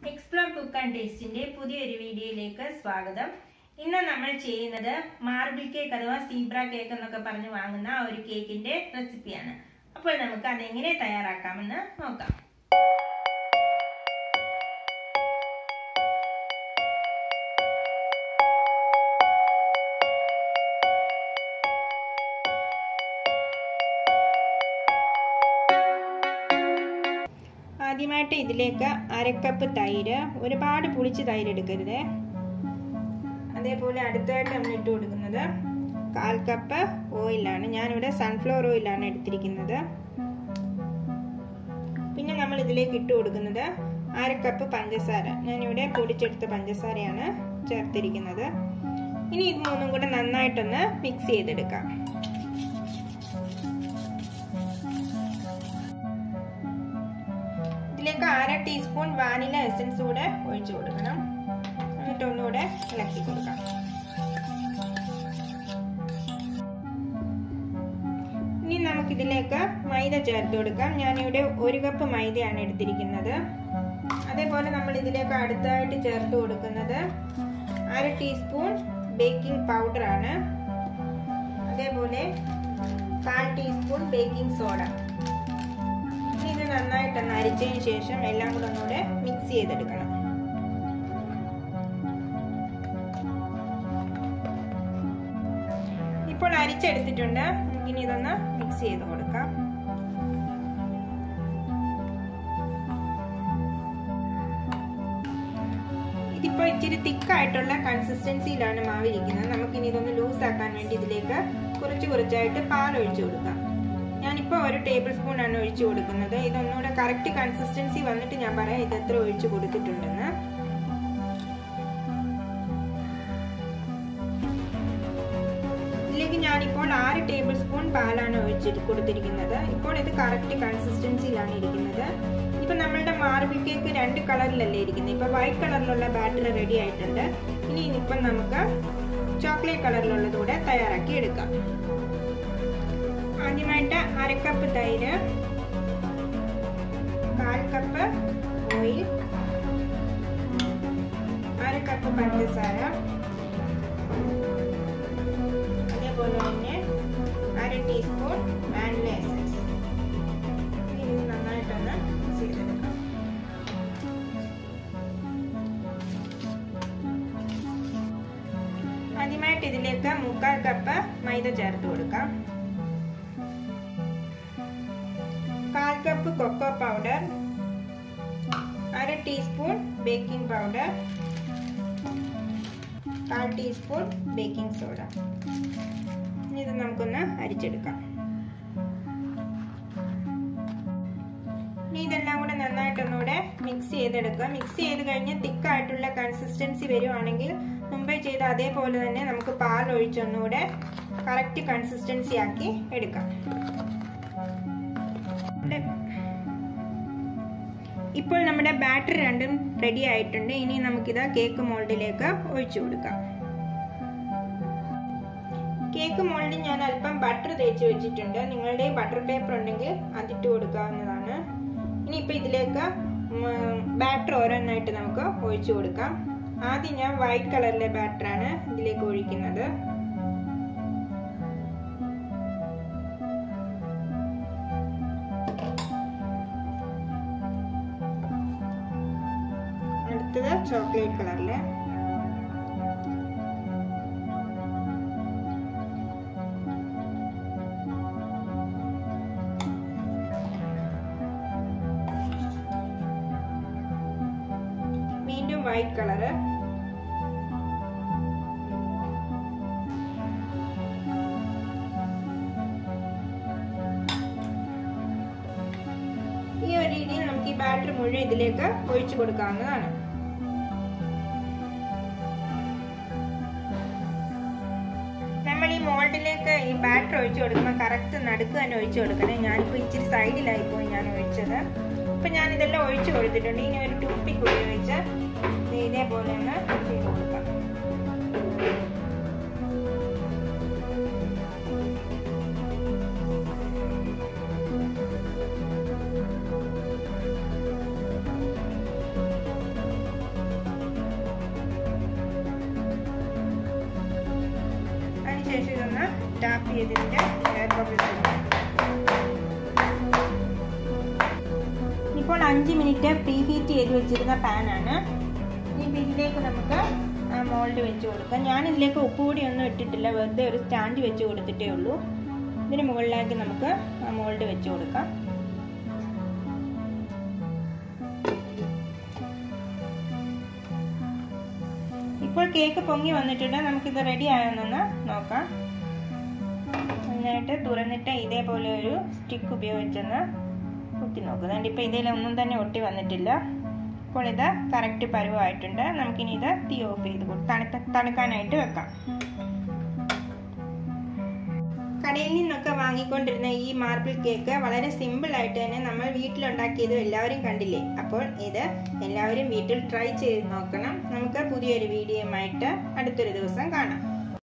explore cook and ടേസ്റ്റിന്റെ പുതിയൊരു വീഡിയോയിലേക്ക് സ്വാഗതം ഇന്ന് നമ്മൾ ചെയ്യുന്നത് മാർബിൾ കേക്ക് അഥവാ സീബ്ര കേക്ക് എന്നൊക്കെ പറഞ്ഞ് വാങ്ങുന്ന ആ ഒരു കേക്കിന്റെ റെസിപ്പിയാണ് അപ്പോൾ നമുക്ക് അതെങ്ങനെ തയ്യാറാക്കാമെന്ന് നോക്കാം ആദ്യമായിട്ട് ഇതിലേക്ക് അരക്കപ്പ് തൈര് ഒരുപാട് പുളിച്ച് തൈര് എടുക്കരുത് അതേപോലെ അടുത്തായിട്ട് നമ്മൾ ഇട്ട് കൊടുക്കുന്നത് കാൽ കപ്പ് ഓയിലാണ് ഞാനിവിടെ സൺഫ്ലവർ ഓയിലാണ് എടുത്തിരിക്കുന്നത് പിന്നെ നമ്മൾ ഇതിലേക്ക് ഇട്ട് കൊടുക്കുന്നത് അരക്കപ്പ് പഞ്ചസാര ഞാനിവിടെ പൊടിച്ചെടുത്ത പഞ്ചസാരയാണ് ചേർത്തിരിക്കുന്നത് ഇനി ഇത് മൂന്നും കൂടെ നന്നായിട്ടൊന്ന് മിക്സ് ചെയ്തെടുക്കാം ഇതിലേക്ക് അര ടീസ്പൂൺ വാനില എസൻസ് കൂടെ ഒഴിച്ചു കൊടുക്കണം എന്നിട്ട് ഒന്നുകൂടെ ഇളക്കി കൊടുക്കാം ഇനി നമുക്കിതിലേക്ക് മൈദ ചേർത്ത് കൊടുക്കാം ഞാനിവിടെ ഒരു കപ്പ് മൈദയാണ് എടുത്തിരിക്കുന്നത് അതേപോലെ നമ്മൾ ഇതിലേക്ക് അടുത്തായിട്ട് ചേർത്ത് കൊടുക്കുന്നത് അര ടീസ്പൂൺ ബേക്കിംഗ് പൗഡറാണ് അതേപോലെ കാൽ ടീസ്പൂൺ ബേക്കിംഗ് സോഡ ഇത് നന്നായിട്ടൊന്ന് അരിച്ചതിന് ശേഷം എല്ലാം കൂടെ ഒന്നുകൂടെ മിക്സ് ചെയ്തെടുക്കണം ഇപ്പോൾ അരിച്ചെടുത്തിട്ടുണ്ട് നമുക്കിനി ഇതൊന്ന് മിക്സ് ചെയ്ത് കൊടുക്കാം ഇതിപ്പോ ഇച്ചിരി തിക്കായിട്ടുള്ള കൺസിസ്റ്റൻസിയിലാണ് മാവിരിക്കുന്നത് നമുക്കിനി ഇതൊന്ന് ലൂസ് ആക്കാൻ വേണ്ടി ഇതിലേക്ക് കുറച്ച് കുറച്ചായിട്ട് പാൽ ഒഴിച്ചു കൊടുക്കാം ഞാനിപ്പോൾ ഒരു ടേബിൾ സ്പൂൺ ആണ് ഒഴിച്ചു കൊടുക്കുന്നത് ഇതൊന്നുകൂടെ കറക്റ്റ് കൺസിസ്റ്റൻസി വന്നിട്ട് ഞാൻ പറയാം ഇത് എത്ര ഒഴിച്ചു കൊടുത്തിട്ടുണ്ടെന്ന് ഇതിലേക്ക് ഞാനിപ്പോൾ ആറ് ടേബിൾ സ്പൂൺ പാലാണ് ഒഴിച്ചിട്ട് കൊടുത്തിരിക്കുന്നത് ഇപ്പോൾ ഇത് കറക്റ്റ് കൺസിസ്റ്റൻസിയിലാണ് ഇരിക്കുന്നത് ഇപ്പൊ നമ്മളുടെ മാർബിൾ കേക്ക് രണ്ട് കളറിലല്ലേ ഇരിക്കുന്നത് ഇപ്പൊ വൈറ്റ് കളറിലുള്ള ബാറ്റർ റെഡി ആയിട്ടുണ്ട് ഇനി ഇപ്പം നമുക്ക് ചോക്ലേറ്റ് കളറിലുള്ളതൂടെ തയ്യാറാക്കി എടുക്കാം ആദ്യമായിട്ട് അരക്കപ്പ് തൈര് കാൽ കപ്പ് ഓയിൽ അരക്കപ്പ് പഞ്ചസാര അതേപോലെ തന്നെ അര ടീസ്പൂൺ വാനില എസൻസ് ഇത് നന്നായിട്ടൊന്ന് മിക്സ് ചെയ്തെടുക്കാം ആദ്യമായിട്ട് ഇതിലേക്ക് മുക്കാൽ കപ്പ് മൈദ ചേർത്ത് കൊടുക്കാം കാൽ കപ്പ് കൊക്കോ പൗഡർ അര ടീസ്പൂൺ ബേക്കിംഗ് പൗഡർ കാൽ ടീസ്പൂൺ ബേക്കിംഗ് സോഡ ഇത് നമുക്കൊന്ന് അരിച്ചെടുക്കാം ഇനി ഇതെല്ലാം കൂടെ നന്നായിട്ടൊന്നുകൂടെ മിക്സ് ചെയ്തെടുക്കുക മിക്സ് ചെയ്ത് കഴിഞ്ഞ് തിക്കായിട്ടുള്ള കൺസിസ്റ്റൻസി വരുവാണെങ്കിൽ മുമ്പേ ചെയ്ത അതേപോലെ തന്നെ നമുക്ക് പാൽ ഒഴിച്ചൊന്നുകൂടെ കറക്റ്റ് കൺസിസ്റ്റൻസി ആക്കി എടുക്കാം ഇപ്പോൾ നമ്മുടെ ബാറ്റർ രണ്ടും റെഡി ആയിട്ടുണ്ട് ഇനി നമുക്കിത് കേക്ക് മോൾഡിലേക്ക് ഒഴിച്ചു കൊടുക്കാം കേക്ക് മോൾഡിൽ ഞാൻ അല്പം ബട്ടർ തേച്ച് വെച്ചിട്ടുണ്ട് നിങ്ങളുടെ ബട്ടർ പേപ്പർ ഉണ്ടെങ്കിൽ അതിട്ട് കൊടുക്കാവുന്നതാണ് ഇനിയിപ്പോൾ ഇതിലേക്ക് ബാറ്റർ ഓരോന്നായിട്ട് നമുക്ക് ഒഴിച്ചു കൊടുക്കാം ആദ്യം ഞാൻ വൈറ്റ് കളറിലെ ബാറ്ററാണ് ഇതിലേക്ക് ഒഴിക്കുന്നത് അടുത്തത് ചോക്ലേറ്റ് കളറില് വീണ്ടും വൈറ്റ് കളറ് ഈ ഒരു രീതിയിൽ നമുക്ക് ഈ ബാറ്ററി മുഴുവൻ ഇതിലേക്ക് ഒഴിച്ചു കൊടുക്കാവുന്നതാണ് നമ്മൾ ഈ മോൾഡിലേക്ക് ഈ ബാറ്റർ ഒഴിച്ചു കൊടുക്കുമ്പോൾ കറക്റ്റ് നടുക്ക് തന്നെ ഒഴിച്ചു കൊടുക്കണേ ഞാനിപ്പോൾ ഇച്ചിരി സൈഡിലായി പോയി ഞാൻ ഒഴിച്ചത് ഇപ്പം ഞാൻ ഇതെല്ലാം ഒഴിച്ചു കൊടുത്തിട്ടുണ്ട് ഇനി ഒരു ടൂപ്പിക്ക് ഉപയോഗിച്ച് ഇതേപോലെ ഒന്ന് ചെയ്ത് കൊടുക്കാം ടാപ്പ് ചെയ്തതിൻ്റെ എയർ ബബിൾസ് ഇപ്പോൾ അഞ്ച് മിനിറ്റ് പ്രീ ഹീറ്റ് ചെയ്ത് വെച്ചിരുന്ന പാനാണ് ഇനിയിപ്പോൾ ഇതിലേക്ക് നമുക്ക് മോൾഡ് വെച്ച് കൊടുക്കാം ഞാൻ ഇതിലേക്ക് ഉപ്പുപൊടി ഒന്നും ഇട്ടിട്ടില്ല വെറുതെ ഒരു സ്റ്റാൻഡ് വെച്ച് കൊടുത്തിട്ടേ ഉള്ളൂ ഇതിന് മുകളിലേക്ക് നമുക്ക് മോൾഡ് വെച്ച് കൊടുക്കാം ഇപ്പോൾ കേക്ക് പൊങ്ങി വന്നിട്ടുണ്ട് നമുക്കിത് റെഡി ആയോന്നൊന്ന് നോക്കാം നന്നായിട്ട് തുറന്നിട്ട് ഇതേപോലെ ഒരു സ്റ്റിക്ക് ഉപയോഗിച്ചൊന്ന് കുത്തി നോക്കുന്നുണ്ട് ഇപ്പോൾ ഇതിലൊന്നും തന്നെ ഒട്ടി വന്നിട്ടില്ല അപ്പോൾ ഇത് കറക്റ്റ് പരുവമായിട്ടുണ്ട് നമുക്കിനി ഇത് തീ ഓഫ് ചെയ്ത് തണുത്ത തണുക്കാനായിട്ട് വെക്കാം കടയിൽ നിന്നൊക്കെ വാങ്ങിക്കൊണ്ടിരുന്ന ഈ മാർബിൾ കേക്ക് വളരെ സിമ്പിൾ ആയിട്ട് തന്നെ നമ്മൾ വീട്ടിലുണ്ടാക്കിയത് എല്ലാവരും കണ്ടില്ലേ അപ്പോൾ ഇത് എല്ലാവരും വീട്ടിൽ ട്രൈ ചെയ്ത് നോക്കണം നമുക്ക് പുതിയൊരു വീഡിയോയുമായിട്ട് അടുത്തൊരു ദിവസം കാണാം